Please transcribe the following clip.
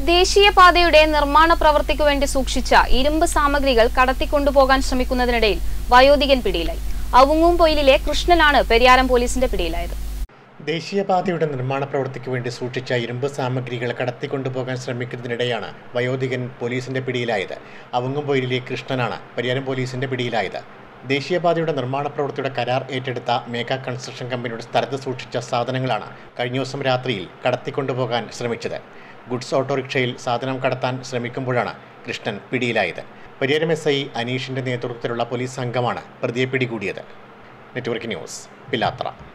ദേശീയപാതയുടെ നിർമ്മാണ പ്രവൃത്തിക്കു വേണ്ടി സൂക്ഷിച്ച ഇരുമ്പ് സാമഗ്രികൾ കടത്തിക്കൊണ്ടുപോകാൻ ശ്രമിക്കുന്നതിനിടയിൽ വയോധികൻ പിടിയിലായി അവങ്ങും പൊയിലിലെ കൃഷ്ണനാണ് പെരിയാരം പോലീസിന്റെ പിടിയിലായത് ദേശീയപാതയുടെ നിർമ്മാണ പ്രവൃത്തിക്ക് വേണ്ടി സൂക്ഷിച്ച ഇരുമ്പ് സാമഗ്രികൾ കടത്തിക്കൊണ്ടുപോകാൻ ശ്രമിക്കുന്നതിനിടെയാണ് വയോധികൻ പോലീസിന്റെ പിടിയിലായത് അവങ്ങുംപൊയിലിലെ കൃഷ്ണനാണ് പരിയാരം പോലീസിന്റെ പിടിയിലായത് ദേശീയപാതയുടെ നിർമ്മാണ പ്രവൃത്തിയുടെ കരാർ ഏറ്റെടുത്ത മേഘ കൺസ്ട്രക്ഷൻ കമ്പനിയുടെ സ്ഥലത്ത് സൂക്ഷിച്ച സാധനങ്ങളാണ് കഴിഞ്ഞ ദിവസം രാത്രിയിൽ കടത്തിക്കൊണ്ടുപോകാൻ ശ്രമിച്ചത് ഗുഡ്സ് ഓട്ടോറിക്ഷയിൽ സാധനം കടത്താൻ ശ്രമിക്കുമ്പോഴാണ് കൃഷ്ണൻ പിടിയിലായത് പരിയാരം എസ് ഐ അനീഷിന്റെ നേതൃത്വത്തിലുള്ള പോലീസ് സംഘമാണ് പ്രതിയെ പിടികൂടിയത് നെറ്റ്വർക്ക് ന്യൂസ് പിലാത്ര